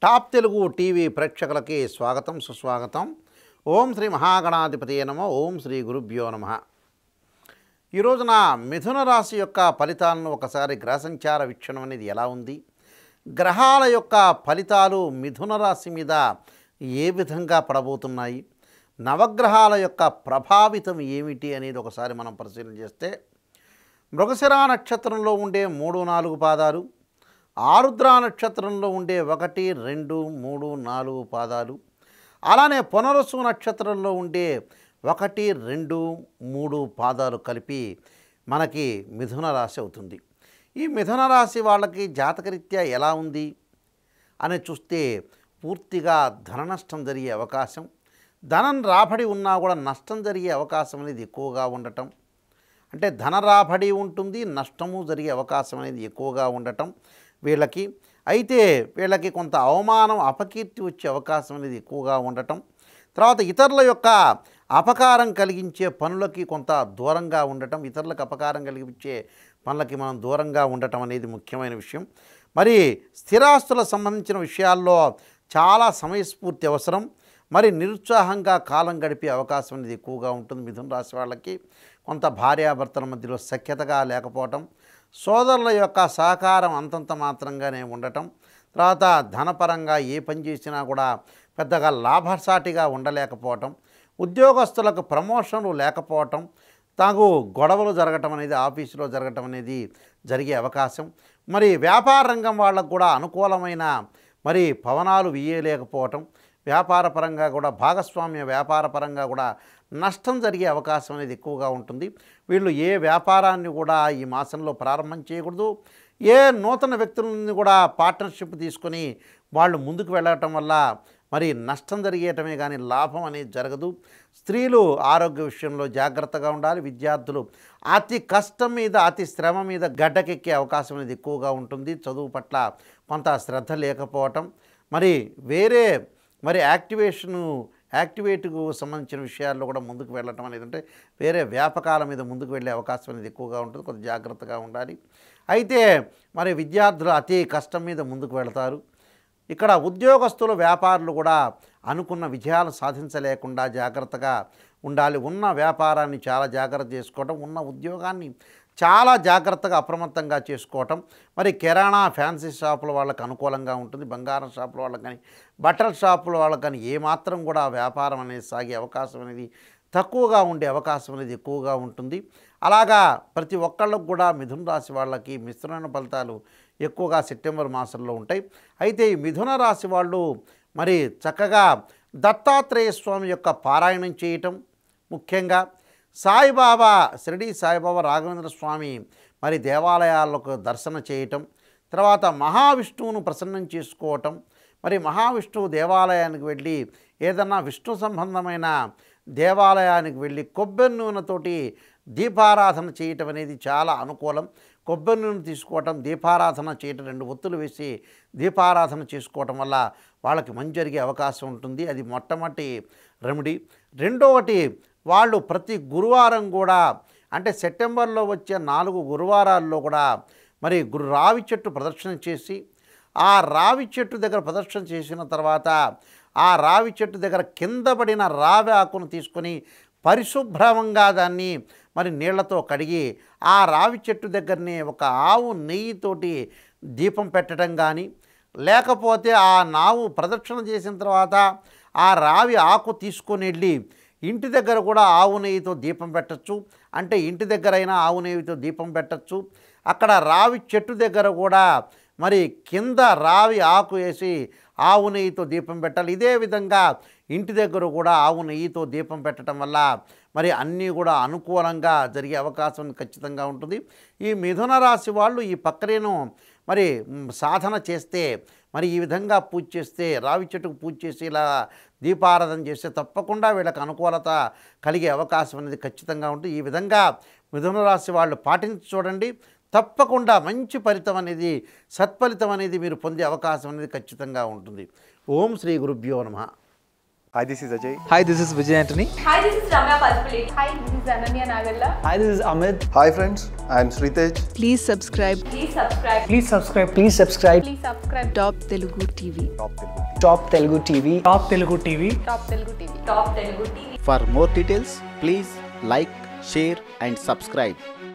Top Telugu TV ప్రేక్షకులకి స్వాగతం సుస్వాగతం ఓం శ్రీ మహాగణాధిపతి నమ ఓం శ్రీ గురుభ్యో నమ ఈ రోజున మిథున రాశి యొక్క ఫలితాలను ఒకసారి గ్రహ సంచార వీక్షణం అనేది ఎలా ఉంది గ్రహాల యొక్క ఫలితాలు మిథున రాశి మీద ఏ విధంగా పడబోతున్నాయి నవగ్రహాల యొక్క ప్రభావితం ఏమిటి అనేది ఒకసారి మనం పరిశీలన చేస్తే మృగశిరా నక్షత్రంలో ఉండే మూడు నాలుగు పాదాలు ఆరుద్ర నక్షత్రంలో ఉండే ఒకటి రెండు మూడు నాలుగు పాదాలు అలానే పునరుసు నక్షత్రంలో ఉండే ఒకటి రెండు మూడు పాదాలు కలిపి మనకి మిథున రాశి అవుతుంది ఈ మిథున రాశి వాళ్ళకి జాతకరీత్యా ఎలా ఉంది అని చూస్తే పూర్తిగా ధన నష్టం జరిగే అవకాశం ధనం రాబడి ఉన్నా కూడా నష్టం జరిగే అవకాశం అనేది ఎక్కువగా ఉండటం అంటే ధన రాబడి ఉంటుంది నష్టము జరిగే అవకాశం అనేది ఎక్కువగా ఉండటం వీళ్ళకి అయితే వీళ్ళకి కొంత అవమానం అపకీర్తి వచ్చే అవకాశం అనేది ఎక్కువగా ఉండటం తర్వాత ఇతరుల యొక్క అపకారం కలిగించే పనులకి కొంత దూరంగా ఉండటం ఇతరులకు అపకారం కలిగించే పనులకి మనం దూరంగా ఉండటం అనేది ముఖ్యమైన విషయం మరి స్థిరాస్తులకు సంబంధించిన విషయాల్లో చాలా సమయస్ఫూర్తి అవసరం మరి నిరుత్సాహంగా కాలం గడిపే అవకాశం అనేది ఎక్కువగా ఉంటుంది మిథున రాశి వాళ్ళకి కొంత భార్యాభర్తల మధ్యలో సఖ్యతగా లేకపోవటం సోదరుల యొక్క సహకారం అంతంత మాత్రంగానే ఉండటం తర్వాత ధనపరంగా ఏ పని చేసినా కూడా పెద్దగా లాభసాటిగా ఉండలేకపోవటం ఉద్యోగస్తులకు ప్రమోషన్లు లేకపోవటం తాగు గొడవలు జరగటం అనేది ఆఫీసులో జరగటం అనేది జరిగే అవకాశం మరి వ్యాపార రంగం వాళ్ళకు కూడా అనుకూలమైన మరి పవనాలు వీయలేకపోవటం వ్యాపార పరంగా కూడా భాగస్వామ్య వ్యాపార పరంగా కూడా నష్టం జరిగే అవకాశం అనేది ఎక్కువగా ఉంటుంది వీళ్ళు ఏ వ్యాపారాన్ని కూడా ఈ మాసంలో ప్రారంభం చేయకూడదు ఏ నూతన వ్యక్తులని కూడా పార్ట్నర్షిప్ తీసుకొని వాళ్ళు ముందుకు వెళ్ళటం వల్ల మరి నష్టం జరిగేయటమే కానీ లాభం అనేది జరగదు స్త్రీలు ఆరోగ్య విషయంలో జాగ్రత్తగా ఉండాలి విద్యార్థులు అతి కష్టం మీద అతి శ్రమ మీద గడ్డకెక్కే అవకాశం అనేది ఎక్కువగా ఉంటుంది చదువు పట్ల కొంత శ్రద్ధ లేకపోవటం మరి వేరే మరి యాక్టివేషను యాక్టివేట్కు సంబంధించిన విషయాల్లో కూడా ముందుకు వెళ్ళటం అనేది అంటే వేరే వ్యాపకాల మీద ముందుకు వెళ్ళే అవకాశం అనేది ఎక్కువగా ఉంటుంది కొంచెం జాగ్రత్తగా ఉండాలి అయితే మరి విద్యార్థులు అతి కష్టం మీద ముందుకు వెళతారు ఇక్కడ ఉద్యోగస్తులు వ్యాపారులు కూడా అనుకున్న విజయాలు సాధించలేకుండా జాగ్రత్తగా ఉండాలి ఉన్న వ్యాపారాన్ని చాలా జాగ్రత్త చేసుకోవటం ఉన్న ఉద్యోగాన్ని చాలా జాగ్రత్తగా అప్రమత్తంగా చేసుకోవటం మరి కిరాణా ఫ్యాన్సీ షాపుల వాళ్ళకి అనుకూలంగా ఉంటుంది బంగారం షాపుల వాళ్ళకి కానీ బట్టల షాపుల వాళ్ళకి కానీ ఏమాత్రం కూడా వ్యాపారం అనేది సాగే అవకాశం అనేది తక్కువగా ఉండే అవకాశం అనేది ఎక్కువగా ఉంటుంది అలాగా ప్రతి ఒక్కళ్ళకు కూడా మిథున రాశి వాళ్ళకి మిశ్రమైన ఫలితాలు ఎక్కువగా సెప్టెంబర్ మాసంలో ఉంటాయి అయితే ఈ మిథున రాశి వాళ్ళు మరి చక్కగా దత్తాత్రేయ స్వామి యొక్క పారాయణం చేయటం ముఖ్యంగా సాయిబాబా షిరిడి సాయిబాబా రాఘవేంద్ర స్వామి మరి దేవాలయాలకు దర్శన చేయటం తర్వాత మహావిష్ణువును ప్రసన్నం చేసుకోవటం మరి మహావిష్ణువు దేవాలయానికి వెళ్ళి ఏదన్నా విష్ణు సంబంధమైన దేవాలయానికి వెళ్ళి కొబ్బరి నూనెతోటి దీపారాధన చేయటం అనేది చాలా అనుకూలం కొబ్బరి నూనె తీసుకోవటం దీపారాధన చేయటం రెండు ఒత్తులు వేసి దీపారాధన చేసుకోవటం వల్ల వాళ్ళకి మంచి జరిగే అవకాశం ఉంటుంది అది మొట్టమొదటి రెమెడీ రెండవటి వాళ్ళు ప్రతి గురువారం కూడా అంటే సెప్టెంబర్లో వచ్చే నాలుగు గురువారాల్లో కూడా మరి గురు రావి చెట్టు ప్రదర్శన చేసి ఆ రావి చెట్టు దగ్గర ప్రదర్శన చేసిన తర్వాత ఆ రావి చెట్టు దగ్గర కింద పడిన రావి ఆకును తీసుకొని పరిశుభ్రంగా దాన్ని మరి నీళ్లతో కడిగి ఆ రావి చెట్టు దగ్గరనే ఒక ఆవు నెయ్యితోటి దీపం పెట్టడం కానీ లేకపోతే ఆ నావు ప్రదక్షిణ చేసిన తర్వాత ఆ రావి ఆకు తీసుకొని వెళ్ళి ఇంటి దగ్గర కూడా ఆవు నెయ్యితో దీపం పెట్టచ్చు అంటే ఇంటి దగ్గరైనా ఆవు నెయ్యితో దీపం పెట్టచ్చు అక్కడ రావి చెట్టు దగ్గర కూడా మరి కింద రావి ఆకు వేసి ఆవు నెయ్యితో దీపం పెట్టాలి ఇదే విధంగా ఇంటి దగ్గర కూడా ఆవు నెయ్యితో దీపం పెట్టడం వల్ల మరి అన్నీ కూడా అనుకూలంగా జరిగే అవకాశం ఖచ్చితంగా ఉంటుంది ఈ మిథున రాశి వాళ్ళు ఈ ప్రక్రియను మరి మ్, సాధన చేస్తే మరి ఈ విధంగా పూజ చేస్తే రావి చెట్టుకు పూజ చేసి ఇలా దీపారాధన చేస్తే తప్పకుండా వీళ్ళకి అనుకూలత కలిగే అవకాశం అనేది ఖచ్చితంగా ఉంటుంది ఈ విధంగా మిథున రాశి వాళ్ళు పాటించి చూడండి తప్పకుండా మంచి ఫలితం అనేది సత్ఫలితం అనేది మీరు పొందే అవకాశం అనేది ఖచ్చితంగా ఉంటుంది ఓం శ్రీ గురుభ్యో నమః Hi, this is Ajay. Hi, this is Vijay Antony. Hi, this is Ramya Palpulate. Hi, this is Ananya Nagalla. Hi, this is Amit. Hi, friends. I am Sritej. Please subscribe Please subscribe. Please subscribe. Please subscribe. Please subscribe Top Telugu TV. Top Telugu TV. Top Telugu TV. Top Telugu TV. Top Telugu TV. For more details, please like, share, and subscribe.